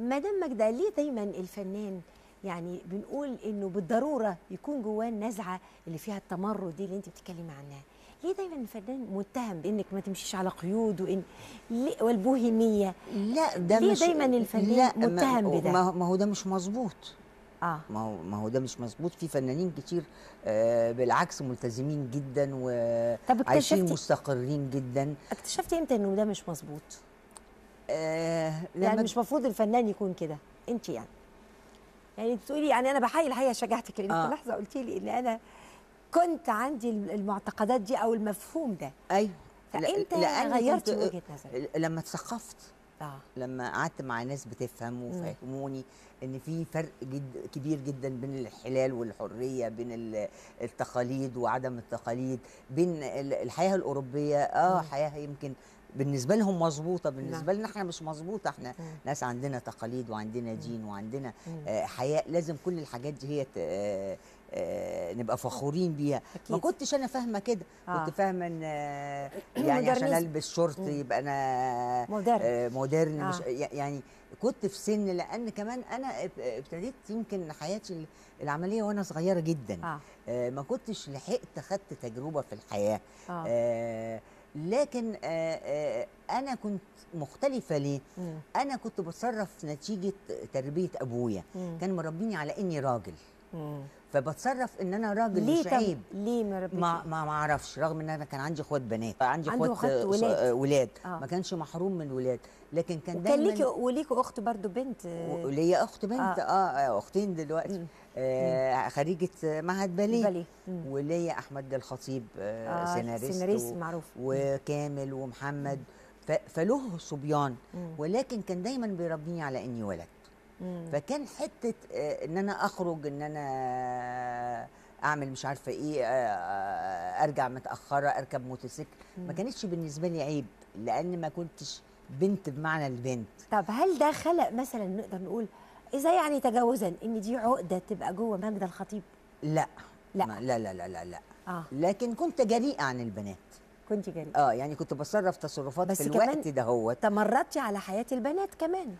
مدام ماجدة ليه دايما الفنان يعني بنقول انه بالضروره يكون جواه النزعه اللي فيها التمرد دي اللي انت بتتكلمي عنها ليه دايما الفنان متهم بانك ما تمشيش على قيود وان ليه- والبوهيميه لا ده ليه مش دايماً الفنان لا ما- متهم بده؟ ما هو- ما هو ده مش مظبوط اه ما هو ما هو ده مش مظبوط في فنانين كتير آه بالعكس ملتزمين جدا طب وعايشين اكتشفتي مستقرين جدا اكتشفتي امتى انه ده مش مظبوط آه يعني لما مش المفروض الفنان يكون كده انت يعني يعني بتقولي يعني انا بحيي الحقيقه شجعتك لان آه. في لحظه قلتي لي ان انا كنت عندي المعتقدات دي او المفهوم ده ايوه فانت لأن غيرتي كنت- وجهه نظرك لما اتثقفت اه لما قعدت مع ناس بتفهم وفهموني ان في فرق جد كبير جدا بين الحلال والحريه بين ال- التقاليد وعدم التقاليد بين ال- الحياه الاوروبيه اه مم. حياه يمكن بالنسبه لهم مظبوطه بالنسبه نعم. لنا احنا مش مظبوطه احنا مم. ناس عندنا تقاليد وعندنا دين وعندنا مم. آه حياه لازم كل الحاجات دي هي ت- آه آه نبقى فخورين بيها ما أكيد. كنتش انا فاهمه كده آه. كنت فاهمه ان آه، يعني عشان مودرنزم. البس شورت مم. يبقى انا مودرن. آه، مودرن آه. مش يعني كنت في سن لان كمان انا اب- ابتديت يمكن حياتي ال- العمليه وانا صغيره جدا اه آه، ما كنتش لحقت خدت تجربه في الحياه اه آه، لكن آه، آه، انا كنت مختلفه ليه مم. انا كنت بتصرف نتيجه تربيه ابويا مم. كان مربيني على اني راجل مم. فبتصرف ان انا راجل ليه مش طب عيب ليه ما ربيتي ما ما ما اعرفش رغم ان انا كان عندي اخوات بنات عندي عنده اخوات أخوات آه، ولاد. آه، ولاد آه. ما كانش محروم من ولاد لكن كان وكان دايما ليكي وليكي اخت برضو بنت آه، وليا اخت بنت آه. اه, آه اختين دلوقتي مم. آه خريجه معهد باليه بالي مم. وليا احمد الخطيب آه آه، سيناريست, سيناريست و- معروف وكامل ومحمد ف- فله صبيان مم. ولكن كان دايما بيربيني على اني ولد مم. فكان حته آه، ان انا اخرج ان انا اعمل مش عارفه ايه آه، آه، ارجع متاخره اركب موتوسيكل ما كانتش بالنسبه لي عيب لان ما كنتش بنت بمعنى البنت طب هل ده خلق مثلا نقدر نقول اذا يعني تجاوزا ان دي عقده تبقى جوه ماجدة الخطيب لا لا. ما لا لا لا لا, لا. اه لكن كنت جريئه عن البنات كنت جريئه اه يعني كنت بتصرف تصرفات بس في كمان الوقت ده هو تمردتي على حياه البنات كمان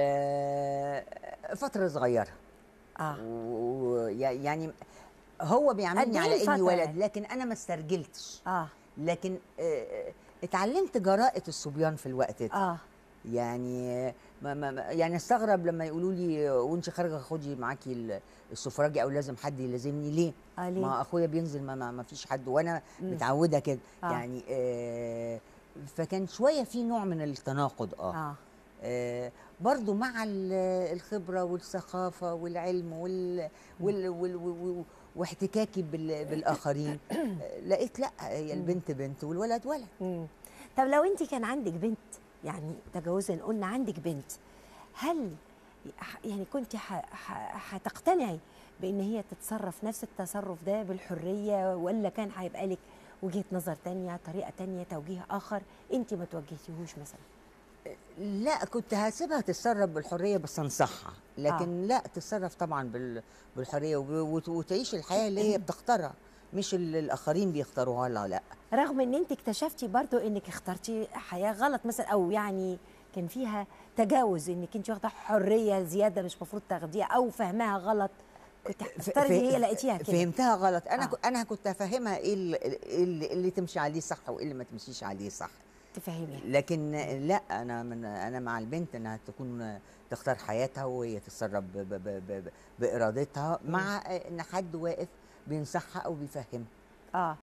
آه فتره صغيره اه ويعني هو قد بيعاملني إيه على اني الفترة ولد يعني؟ لكن انا ما استرجلتش اه لكن آه، اتعلمت جراءة الصبيان في الوقت ده اه يعني ما ما ما- يعني استغرب لما يقولوا لي وانت خارجه خدي معاكي ال- السفراجي او لازم حد يلازمني ليه؟ اه ليه ما اخويا بينزل ما, ما, ما فيش حد وانا مم. متعوده كده آه. يعني آه فكان شويه في نوع من التناقض اه, اه آه برضو مع ال- الخبره والثقافه والعلم وال, وال, وال, وال واحتكاكي بال بالاخرين آه، لقيت لا هي البنت بنت والولد ولد مم. طب لو انت كان عندك بنت يعني تجاوزا قلنا عندك بنت هل ح- يعني كنت ح- ح- هتقتنعي بان هي تتصرف نفس التصرف ده بالحريه ولا كان هيبقى لك وجهه نظر تانية طريقه تانية توجيه اخر انت ما توجهتيهوش مثلا لا كنت هسيبها تتصرف بالحريه بس انصحها لكن لا تتصرف طبعا بال- بالحريه وب- وت- وتعيش الحياه اللي هي بتختارها مش اللي الاخرين بيختاروها لها لا رغم ان انت اكتشفتي برضو انك اخترتي حياه غلط مثلا او يعني كان فيها تجاوز انك انت واخده حريه زياده مش المفروض تاخديها او فهمها غلط كنت هتفترضي هي لقيتيها كده فهمتها غلط انا آه. آه. انا كنت افهمها ايه اللي, إيه اللي, اللي تمشي عليه صح وايه اللي ما تمشيش عليه صح تفهميها لكن لا انا من انا مع البنت انها تكون تختار حياتها وهي تتصرف ب- ب- ب- ب- بارادتها مع ان حد واقف بينصحها او بيفهمها اه